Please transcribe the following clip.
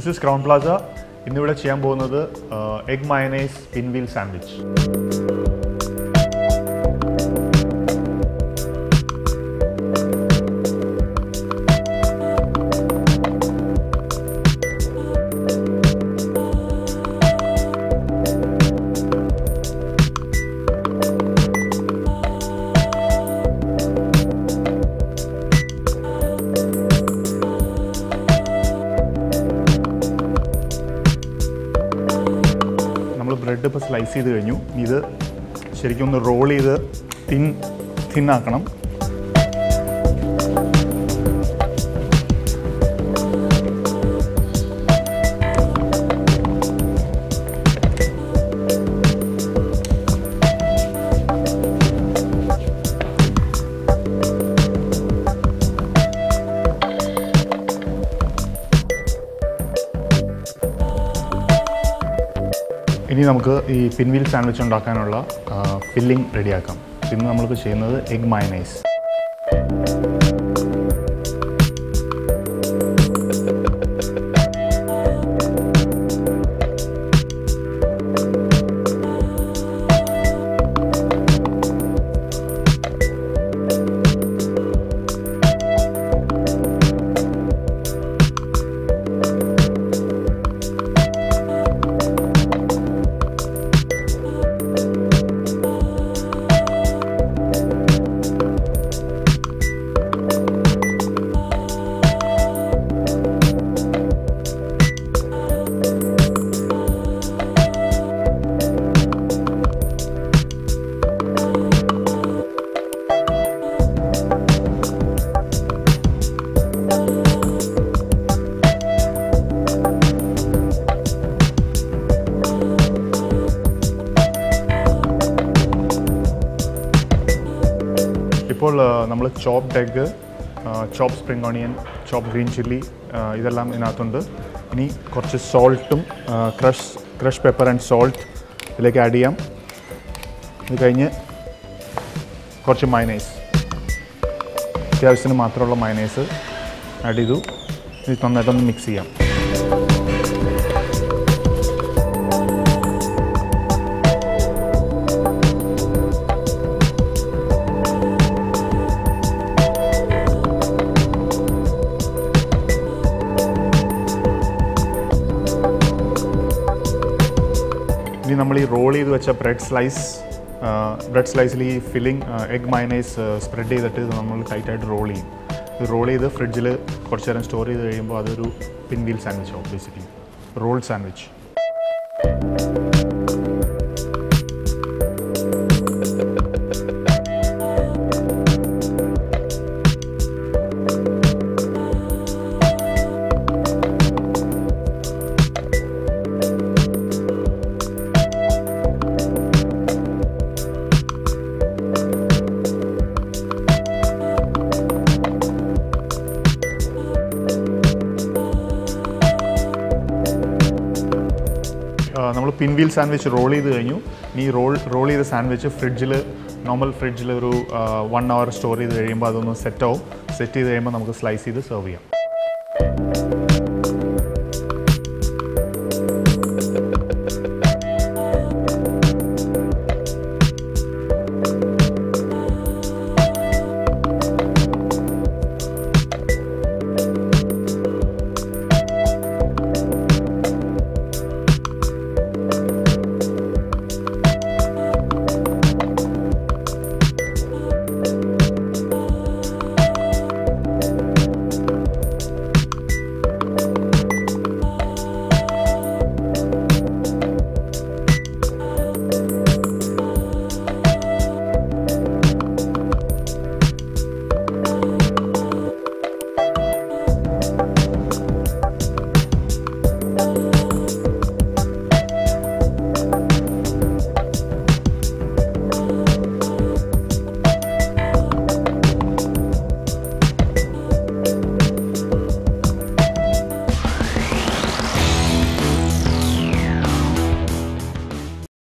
this is crown Plaza ഇന്നിവിടെ ചെയ്യാൻ പോകുന്നത് എഗ് മയനൈസ് പിൻവീൽ സാൻഡ്വിച്ച് നമ്മൾ ബ്രെഡ് ഇപ്പോൾ സ്ലൈസ് ചെയ്ത് കഴിഞ്ഞു ഇനി ഇത് ശരിക്കും ഒന്ന് റോൾ ചെയ്ത് തിൻ തിന്നാക്കണം ഇനി നമുക്ക് ഈ പിൻവീൽ സാൻഡ്വിച്ച് ഉണ്ടാക്കാനുള്ള ഫില്ലിംഗ് റെഡിയാക്കാം ഇന്ന് നമ്മൾക്ക് ചെയ്യുന്നത് എഗ് മയനൈസ് ഇപ്പോൾ നമ്മൾ chopped egg chop spring onion chop green chilli ഇതെല്ലാം ഇതിനകത്തുണ്ട് ഇനി കുറച്ച് സോൾട്ടും crush crush pepper and salt ഇതിലേക്ക് ആഡ് ചെയ്യാം ഇത് കഴിഞ്ഞ് കുറച്ച് മയനൈസ് അത്യാവശ്യത്തിന് മാത്രമുള്ള മയനൈസ് ആഡ് ചെയ്തു ഇത് നന്നായിട്ടൊന്ന് മിക്സ് ചെയ്യാം ഇനി നമ്മൾ ഈ റോൾ ചെയ്ത് വെച്ച ബ്രെഡ് സ്ലൈസ് ബ്രെഡ് സ്ലൈസിൽ ഈ ഫില്ലിംഗ് എഗ് മയനൈസ് സ്പ്രെഡ് ചെയ്തിട്ട് ഇത് നമ്മൾ ടൈറ്റായിട്ട് റോൾ ചെയ്യും ഇത് റോൾ ചെയ്ത് ഫ്രിഡ്ജിൽ കുറച്ച് നേരം സ്റ്റോർ ചെയ്ത് കഴിയുമ്പോൾ അതൊരു പിൻവീൽ സാൻഡ്വിച്ച് ആവും ബേസിക്കലി റോൾ സാൻഡ്വിച്ച് നമ്മൾ പിൻവീൽ സാൻഡ്വിച്ച് റോൾ ചെയ്ത് കഴിഞ്ഞു ഇനി റോൾ റോൾ ചെയ്ത സാൻഡ്വിച്ച് ഫ്രിഡ്ജിൽ നോർമൽ ഫ്രിഡ്ജിൽ ഒരു വൺ അവർ സ്റ്റോർ ചെയ്ത് കഴിയുമ്പോൾ അതൊന്ന് സെറ്റ് ആവും സെറ്റ് ചെയ്ത് കഴിയുമ്പോൾ നമുക്ക് സ്ലൈസ് ചെയ്ത് സെർവ് ചെയ്യാം